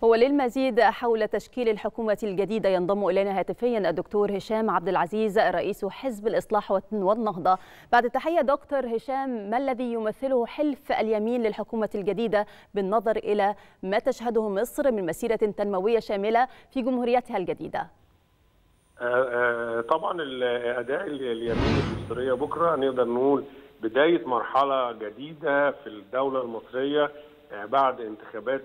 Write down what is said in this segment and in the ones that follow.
وللمزيد حول تشكيل الحكومة الجديدة ينضم إلينا هاتفيا الدكتور هشام عبد العزيز رئيس حزب الإصلاح والنهضة بعد التحية دكتور هشام ما الذي يمثله حلف اليمين للحكومة الجديدة بالنظر إلى ما تشهده مصر من مسيرة تنموية شاملة في جمهوريتها الجديدة طبعا الأداء اليمين المصرية بكرة نقدر نقول بداية مرحلة جديدة في الدولة المصرية بعد انتخابات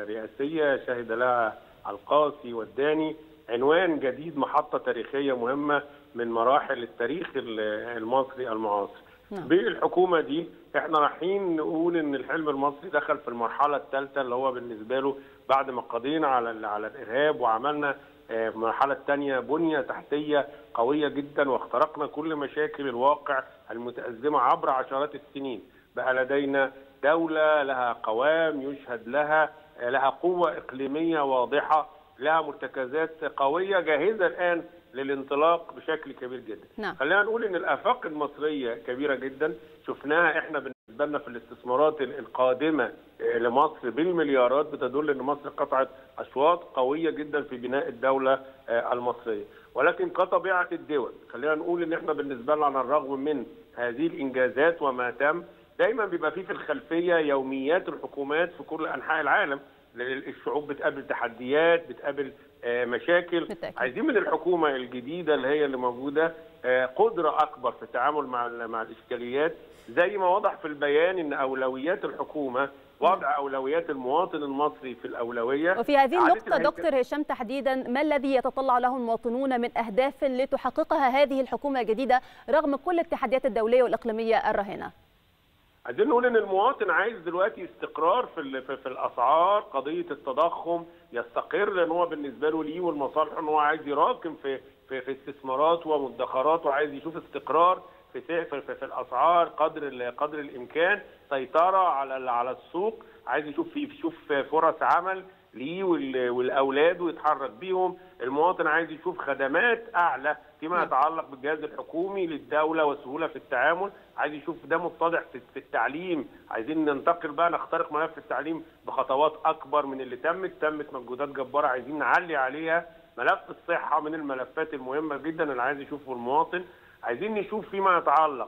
رئاسية شهد لها القاسي والداني عنوان جديد محطة تاريخية مهمة من مراحل التاريخ المصري المعاصر نعم. بالحكومة دي احنا رايحين نقول ان الحلم المصري دخل في المرحلة الثالثة اللي هو بالنسبة له بعد ما قضينا على على الارهاب وعملنا المرحلة الثانية بنية تحتية قوية جدا واخترقنا كل مشاكل الواقع المتأزمة عبر عشرات السنين بقى لدينا دولة لها قوام يشهد لها لها قوة إقليمية واضحة لها مرتكزات قوية جاهزة الآن للانطلاق بشكل كبير جدا نعم. خلينا نقول ان الافاق المصريه كبيره جدا شفناها احنا بالنسبه لنا في الاستثمارات القادمه لمصر بالمليارات بتدل ان مصر قطعت اشواط قويه جدا في بناء الدوله المصريه ولكن كطبيعه الدول خلينا نقول ان احنا بالنسبه لنا على الرغم من هذه الانجازات وما تم دايما بيبقى في في الخلفيه يوميات الحكومات في كل انحاء العالم الشعوب بتقابل تحديات بتقابل مشاكل بالتأكيد. عايزين من الحكومه الجديده اللي هي اللي موجوده قدره اكبر في التعامل مع مع الاشكاليات زي ما وضح في البيان ان اولويات الحكومه وضع اولويات المواطن المصري في الاولويه وفي هذه النقطه دكتور هشام تحديدا ما الذي يتطلع له المواطنون من اهداف لتحققها هذه الحكومه الجديده رغم كل التحديات الدوليه والاقليميه الراهنه عايزين نقول ان المواطن عايز دلوقتي استقرار في في, في الاسعار قضيه التضخم يستقر لان هو بالنسبه له ليه والمصالح ان هو عايز يراكم في في, في استثمارات ومدخرات وعايز يشوف استقرار في في, في, في الاسعار قدر قدر الامكان سيطره على على السوق عايز يشوف في يشوف فرص عمل ليه والاولاد ويتحرك بيهم المواطن عايز يشوف خدمات اعلى فيما يتعلق بالجهاز الحكومي للدوله وسهوله في التعامل عايز يشوف ده متضح في التعليم عايزين ننتقل بقى نخترق ملف التعليم بخطوات اكبر من اللي تمت تمت مجهودات جباره عايزين نعلي عليها ملف الصحه من الملفات المهمه جدا اللي عايز يشوفه المواطن عايزين نشوف فيما يتعلق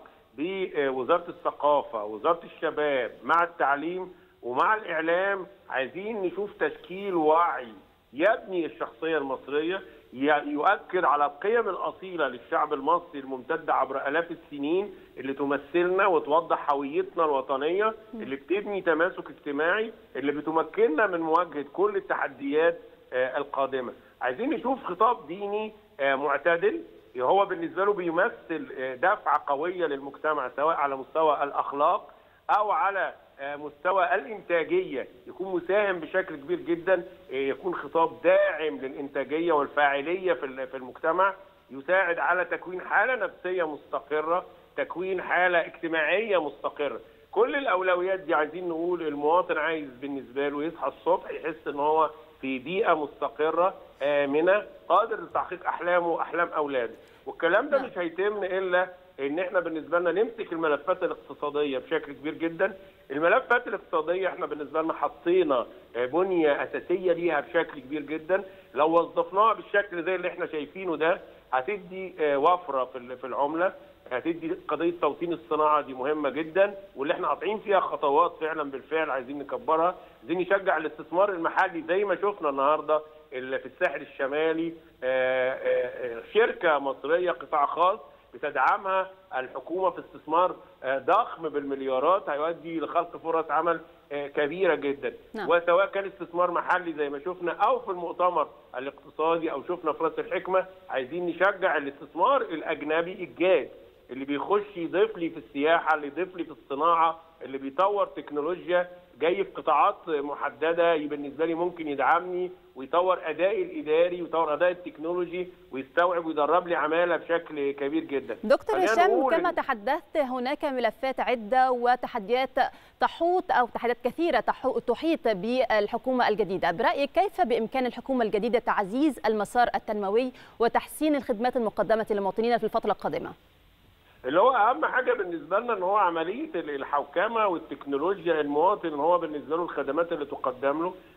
بوزاره الثقافه وزاره الشباب مع التعليم ومع الاعلام عايزين نشوف تشكيل وعي يبني الشخصيه المصريه يؤكد على القيم الاصيله للشعب المصري الممتده عبر الاف السنين اللي تمثلنا وتوضح هويتنا الوطنيه اللي بتبني تماسك اجتماعي اللي بتمكننا من مواجهه كل التحديات القادمه عايزين نشوف خطاب ديني معتدل هو بالنسبه له بيمثل دفعه قويه للمجتمع سواء على مستوى الاخلاق او على مستوى الانتاجيه يكون مساهم بشكل كبير جدا يكون خطاب داعم للانتاجيه والفاعليه في المجتمع يساعد على تكوين حاله نفسيه مستقره تكوين حاله اجتماعيه مستقره كل الاولويات دي عايزين نقول المواطن عايز بالنسبه له يصحى الصبح يحس ان هو في بيئه مستقره امنه قادر لتحقيق احلامه واحلام اولاده والكلام ده مش هيتم الا ان احنا بالنسبه لنا نمسك الملفات الاقتصاديه بشكل كبير جدا الملفات الاقتصاديه احنا بالنسبه لنا حطينا بنيه اساسيه ليها بشكل كبير جدا لو وظفناها بالشكل زي اللي احنا شايفينه ده هتدي وفره في في العمله هتدي قضيه توطين الصناعه دي مهمه جدا واللي احنا قاطعين فيها خطوات فعلا بالفعل عايزين نكبرها عايزين نشجع الاستثمار المحلي زي ما شفنا النهارده في الساحل الشمالي شركه مصريه قطاع خاص بتدعمها الحكومه في استثمار ضخم بالمليارات هيؤدي لخلق فرص عمل كبيره جدا نعم. وسواء كان استثمار محلي زي ما شفنا او في المؤتمر الاقتصادي او شفنا في راس الحكمه عايزين نشجع الاستثمار الاجنبي الجاد اللي بيخش يضيف لي في السياحه اللي يضيف لي في الصناعه اللي بيطور تكنولوجيا جاي في قطاعات محدده بالنسبه لي ممكن يدعمني ويطور ادائي الاداري ويطور ادائي التكنولوجي ويستوعب ويدرب لي عماله بشكل كبير جدا. دكتور هشام كما تحدثت هناك ملفات عده وتحديات تحوط او تحديات كثيره تحيط بالحكومه الجديده، برايك كيف بامكان الحكومه الجديده تعزيز المسار التنموي وتحسين الخدمات المقدمه للمواطنين في الفتره القادمه؟ اللي هو اهم حاجه بالنسبه لنا ان هو عمليه الحوكمه والتكنولوجيا المواطن ان هو بالنسبه له الخدمات اللي تقدم له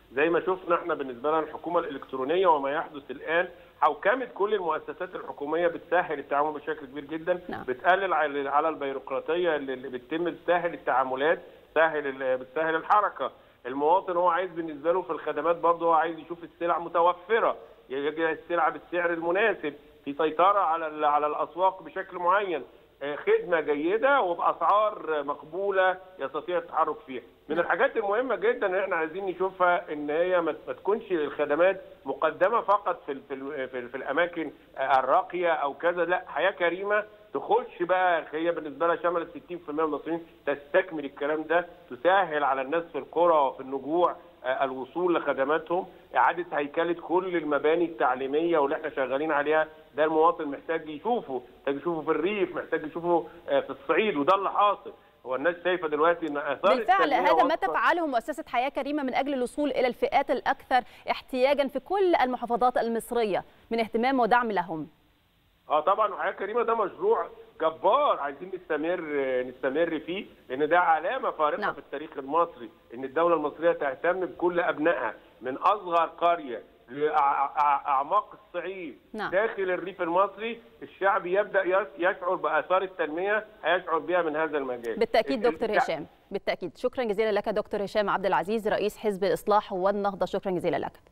زي ما شفنا احنا بالنسبه لنا الحكومه الالكترونيه وما يحدث الان حوكمه كل المؤسسات الحكوميه بتسهل التعامل بشكل كبير جدا نعم. بتقلل على على البيروقراطيه اللي اللي بتتم بتسهل التعاملات بتسهل ال- بتسهل الحركه المواطن هو عايز بالنسبه له في الخدمات برضه هو عايز يشوف السلع متوفره يجي السلعه بالسعر المناسب في سيطره على ال- على الاسواق بشكل معين آه، خدمه جيده وباسعار مقبوله يستطيع التحرك فيها من الحاجات المهمه جدا اللي احنا عايزين نشوفها ان هي ما ما تكونش الخدمات مقدمه فقط في ال- في ال- في, ال- في الاماكن آه، الراقيه او كذا لا حياه كريمه تخش بقى هي بالنسبه لها شملت 60% من المصريين تستكمل الكلام ده تسهل على الناس في القرى وفي النجوع آه، الوصول لخدماتهم اعاده هيكله كل المباني التعليميه واللي احنا شغالين عليها ده المواطن محتاج يشوفه محتاج يشوفه في الريف محتاج يشوفه آه، في الصعيد وده اللي حاصل هو الناس شايفه دلوقتي ان اثار بالفعل التنمية هذا ما واصلة- تفعله مؤسسة حياة كريمة من أجل الوصول إلى الفئات الأكثر احتياجا في كل المحافظات المصرية من اهتمام ودعم لهم اه طبعا وحياه كريمه ده مشروع جبار عايزين نستمر نستمر فيه لان ده علامه فارقه نعم. في التاريخ المصري ان الدوله المصريه تهتم بكل ابنائها من اصغر قريه لاعماق الصعيد نعم. داخل الريف المصري الشعب يبدا يس- يشعر باثار التنميه هيشعر بها من هذا المجال بالتأكيد ال- دكتور ال- هشام بالتأكيد شكرا جزيلا لك دكتور هشام عبد العزيز رئيس حزب الإصلاح والنهضة شكرا جزيلا لك